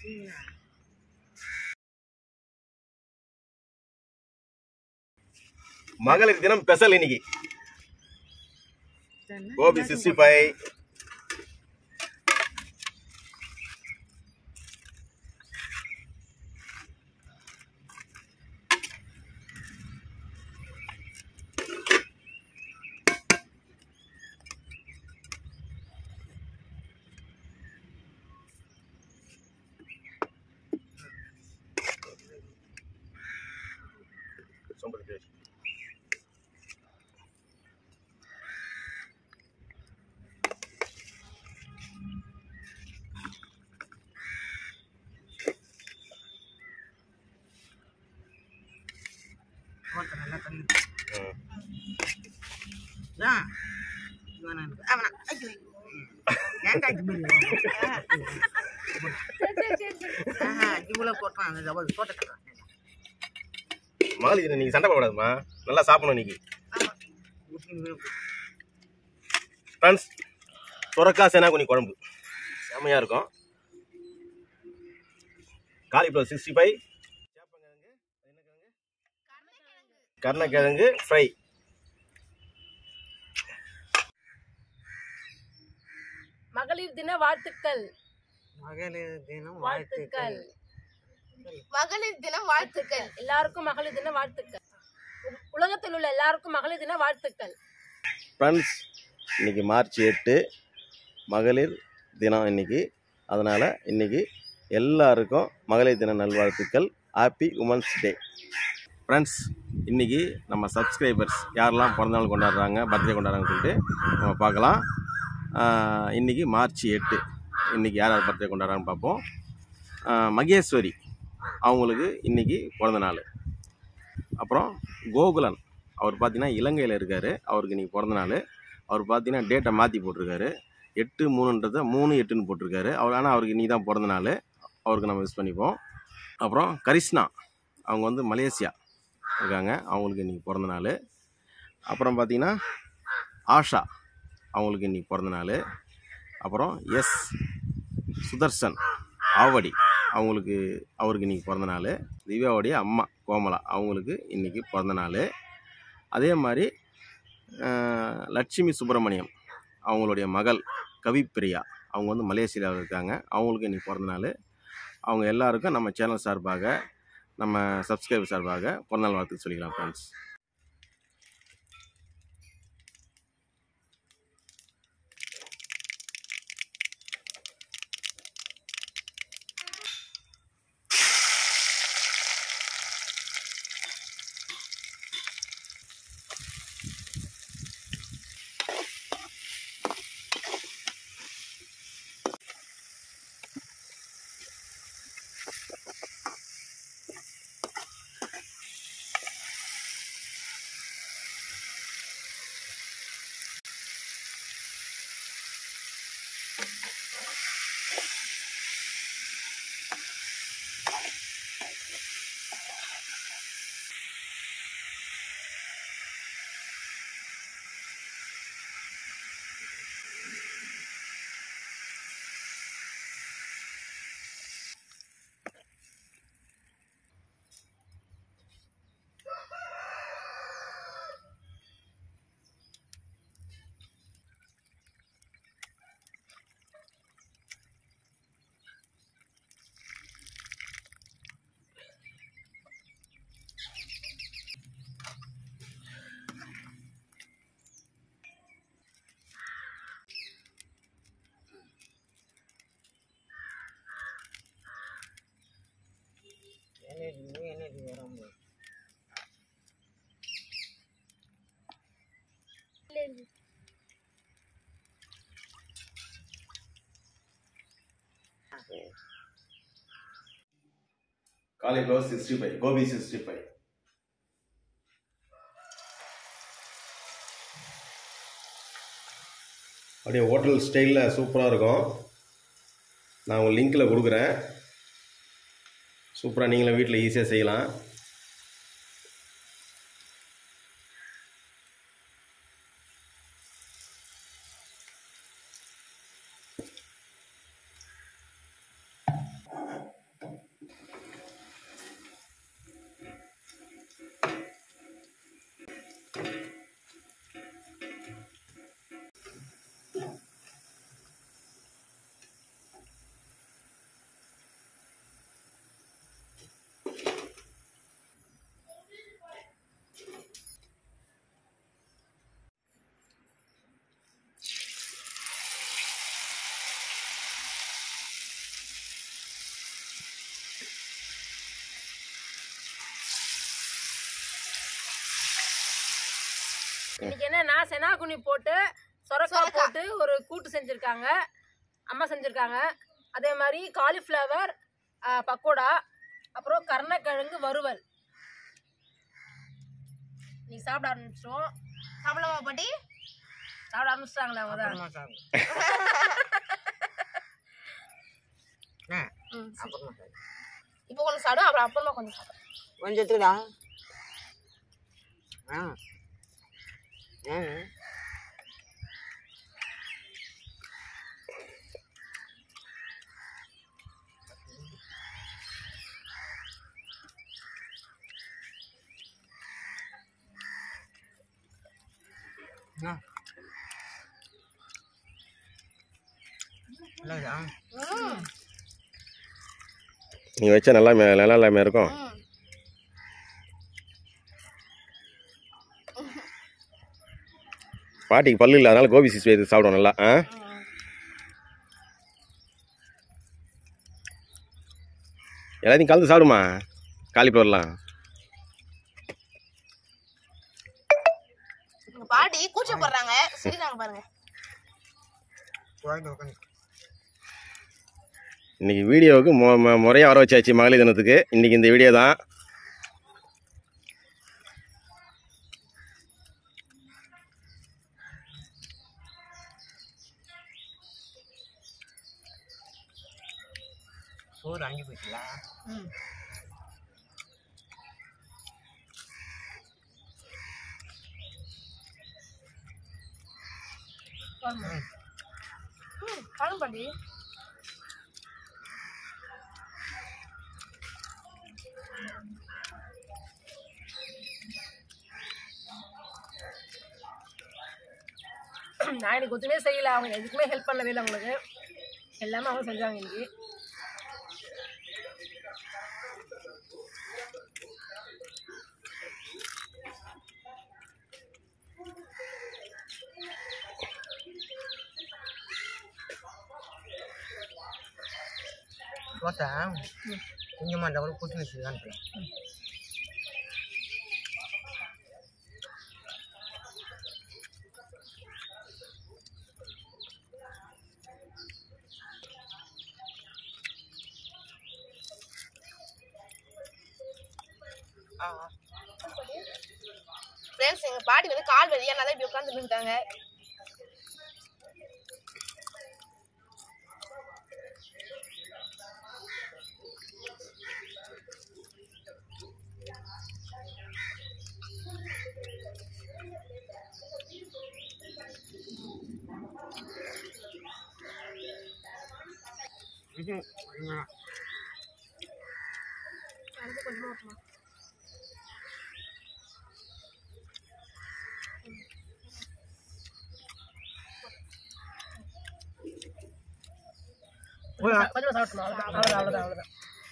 மகளிர் தினம் ஸ்பெஷல் இன்னைக்கு கோபி சிக்ஸ்டி ஃபைவ் ஓட்ட நல்லா தள்ளி ஆ இவனா அவனா ஐயோ ஏன்டா இப்படி ஆஹா இவ்வளோ போட்டான் அந்த டபுள் தோட்டத்தில் மகளிர் தினம் நீங்க சண்டை போடாதுமா நல்லா சாப்பிடணும் இன்னைக்கு ஃப்ரெண்ட்ஸ் சுரக்கா சேனாகுனி குழம்பு செம்மையாக இருக்கும் காலிஃப்ளவர் சிக்ஸ்டி ஃபைவ் கருணக்கிழங்கு ஃப்ரை மகளிர் தின வாழ்த்துக்கள் மகளிர் தினம் வாழ்த்துக்கள் மகளிர் தினம் வாழ்த்துக்கள் எல்லாருக்கும் மகளிர் தின வாழ்த்துக்கள் உ- உலகத்தில் உள்ள எல்லாருக்கும் மகளிர் தின வாழ்த்துக்கள் ஃப்ரெண்ட்ஸ் இன்னைக்கு மார்ச் எட்டு மகளிர் தினம் இன்னைக்கு அதனால் இன்னைக்கு எல்லாருக்கும் மகளிர் தின நல்வாழ்த்துக்கள் ஹாப்பி உமன்ஸ் டே ஃப்ரெண்ட்ஸ் இன்னைக்கு நம்ம சப்ஸ்கிரைபர்ஸ் யாரெல்லாம் பிறந்தநாள் கொண்டாடுறாங்க பர்த்டே கொண்டாடுறாங்கன்னு சொல்லிட்டு நம்ம பார்க்கலாம் ஆஹ் இன்னைக்கு மார்ச் எட்டு இன்னைக்கு யார் யார் பர்த்டே கொண்டாடுறாங்கன்னு பார்ப்போம் ஆஹ் மகேஸ்வரி அவங்களுக்கு இன்னைக்கு பிறந்த நாள் அப்புறம் கோகுலன் அவர் பார்த்தீங்கன்னா இலங்கையில் இருக்கார் அவருக்கு இன்னைக்கு பிறந்த நாள் அவர் பார்த்தீங்கன்னா டேட்டை மாற்றி போட்டிருக்காரு எட்டு மூணுன்றதை மூணு எட்டுன்னு போட்டிருக்காரு அவர் ஆனால் அவருக்கு இன்னைக்கு தான் பிறந்த நாள் அவருக்கு நம்ம யூஸ் பண்ணிப்போம் அப்புறம் கரிஷ்ணா அவங்க வந்து மலேசியா இருக்காங்க அவங்களுக்கு இன்னைக்கு பிறந்த நாள் அப்புறம் பார்த்தீங்கன்னா ஆஷா அவங்களுக்கு இன்னைக்கு பிறந்த நாள் அப்புறம் எஸ் சுதர்சன் ஆவடி அவங்களுக்கு அவருக்கு இன்னைக்கு பிறந்த நாள் திவ்யாவுடைய அம்மா கோமலா அவங்களுக்கு இன்னைக்கு பிறந்த நாள் அதே மாதிரி அஹ், லட்சுமி சுப்பிரமணியம் அவங்களுடைய மகள் கவிப்பிரியா அவங்க வந்து மலேசியாவில் இருக்காங்க அவங்களுக்கு இன்னைக்கு பிறந்த நாள் அவங்க எல்லாருக்கும் நம்ம சேனல் சார்பாக நம்ம சப்ஸ்கிரைபர் சார்பாக பிறந்தநாள் வாழ்த்து சொல்லிக்கலாம் ஃப்ரெண்ட்ஸ் என்னது என்னது வரும் cauliflower sixty five gobi sixty five அப்படியே ஹோட்டல் ஸ்டைலில் சூப்பராக இருக்கும் நான் உங்களுக்கு லிங்க்கில் கொடுக்குறேன் சூப்பராக நீங்களும் வீட்டில் ஈஸியாக செய்யலாம் இன்னைக்கு என்னன்னா செனாகுனி போட்டு சொரக்காய் சொரக்காய். போட்டு ஒரு கூட்டு செஞ்சிருக்காங்க அம்மா செஞ்சிருக்காங்க அதே மாதிரி காலிஃப்ளவர் பக்கோடா அப்புறம் கருணக்கிழங்கு வறுவல் நீ சாப்பிட ஆரம்பிச்சிட்டோம் சாப்பிடலாமா பாட்டி சாப்பிட ஆரம்பிச்சிட்டாங்களே அவங்க தான் அப்புறமா சாப்பிடு. ஆ, அப்புறமா சாப்பிடு. இப்போ கொஞ்சம் சாப்பிடும் அப்புறம் அப்புறமா கொஞ்சம் சாப்பிடும் கொஞ்சம் எடுத்துக்கடா ஆ ஏன் ஆ நல்லா இருக்கா? ம் நீ வச்சா நல்லா மே- நல்லா இல்லாமல் இருக்கும் ம் பாட்டிக்கு பல்லு இல்லை அதனால கோபி சிக்ஸ் இது சாப்பிடுவோம் நல்லா ஆ எல்லாத்தையும் கலந்து சாப்பிடுமா காலிஃப்ளவர்லாம் எங்க பாட்டி கூச்சப்படுறாங்க சிரிக்கிறாங்க பாருங்க வாங்கிட்டு உட்காந்து இன்னைக்கு வீடியோவுக்கு மொ மொ- முறையாக வர வச்சாச்சு மகளிர் தினத்துக்கு இன்னைக்கு இந்த வீடியோ தான் சோறு அங்கி போச்சுங்களா ம். ம் பாருங்க பாட்டி நான் எனக்கு ஒத்துமே செய்யல அவங்க எதுக்குமே ஹெல்ப் பண்ணவே இல்லை அவங்களுக்கு எல்லாமே அவங்க செஞ்சாங்க இன்னைக்கு தோசை கொஞ்சமாக இருந்தால் கூட குத்தி வச்சுதான் ஆ ஆ. ஃப்ரெண்ட்ஸ் எங்க பாட்டி வந்து கால் வலியா நல்லா இப்படி உட்காந்துட்டு இருக்காங்க ம்ஹும். ம். கொஞ்சம் சாப்பிட்டோம் அவ்வளோதான் அவ்வளோதான் அவ்வளோதான்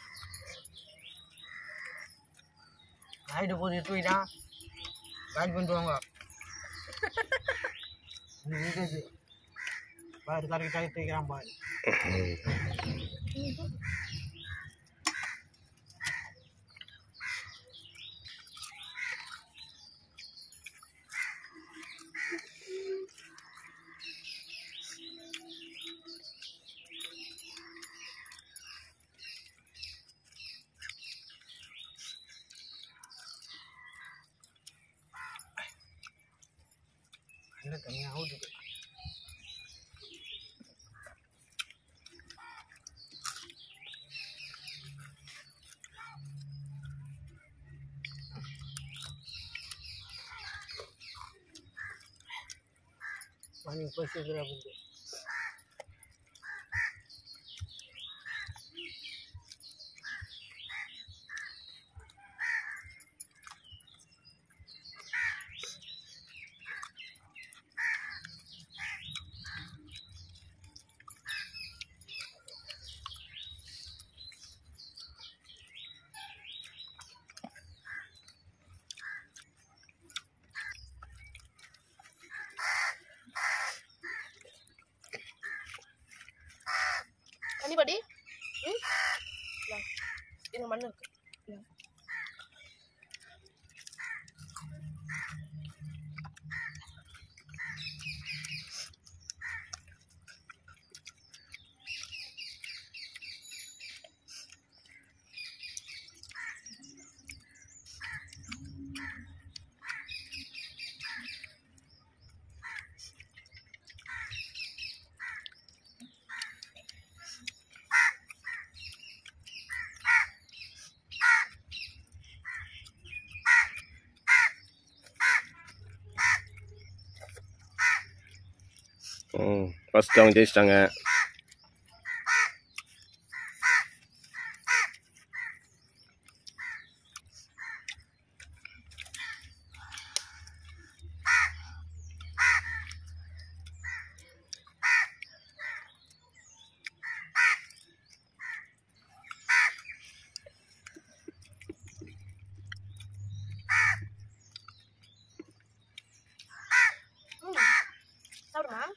ஆயிட்டு போது எடுத்து போயிட்டா காலி பண்ணிட்டு வாங்க பாரு கறக்கு தகி தைக்கிறான் பாரு என்ன தனியாக அவுட்டுக்கு பனி பசிக்கிற அப்படின்னு கண்ணி பாட்டி ம் இந்தா. இது மண்ணு இருக்கு இந்தா. ம் ஃபஸ்ட் அவங்க ஜெயிச்சிட்டாங்க சாப்பிடுமா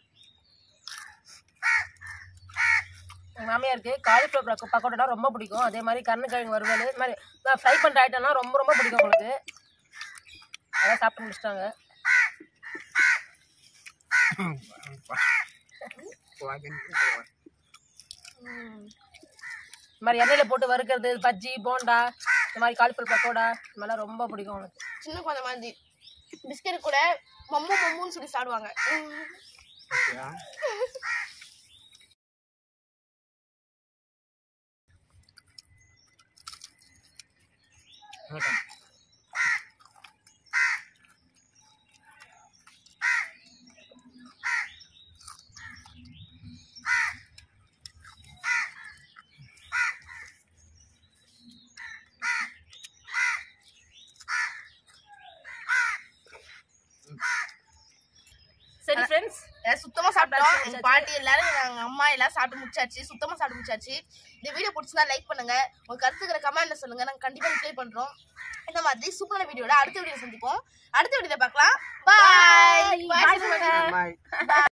எங்கள் மாமியாருக்கு காலிஃப்ளவர் பக்கோடா ரொம்ப பிடிக்கும் அதே மாதிரி கருணக்கிழங்கு வறுவல் இது மாதிரி ஃப்ரை பண்ணுற ஐட்டம்லாம் ரொம்ப ரொம்ப பிடிக்கும் உங்களுக்கு அதான் சாப்பிட்டு முடிச்சிட்டாங்க இந்த மாதிரி எண்ணெயில் போட்டு வறுக்கிறது பஜ்ஜி போண்டா இந்த மாதிரி காலிஃப்ளவர் பக்கோடா இந்த மாதிரிலாம் ரொம்ப பிடிக்கும் உங்களுக்கு சின்ன குழந்தை மாதிரி பிஸ்கெட் கூட மம்மு மம்முன்னு சொல்லி சாப்பிடுவாங்க சரி ஃப்ரெண்ட்ஸ் எல்லாம் சுத்தமா சாப்பிட்டோம் எங்க பாட்டி எல்லாரும் எங்க அம்மா எல்லாரும் சாப்பிட்டு முடிச்சாச்சு சுத்தமா சாப்பிட்டு முடிச்சாச்சு இந்த வீடியோ பிடிச்சிருந்தா லைக் பண்ணுங்க உங்க கருத்துக்கிற கமெண்ட்ல சொல்லுங்க நாங்க கண்டிப்பா ரிப்ளை பண்றோம் இந்த மாதிரி சூப்பரான வீடியோட அடுத்த வீடியோ சந்திப்போம் அடுத்த வீடியோல பார்க்கலாம் பாய் பாய் சொல்லுங்க பாய்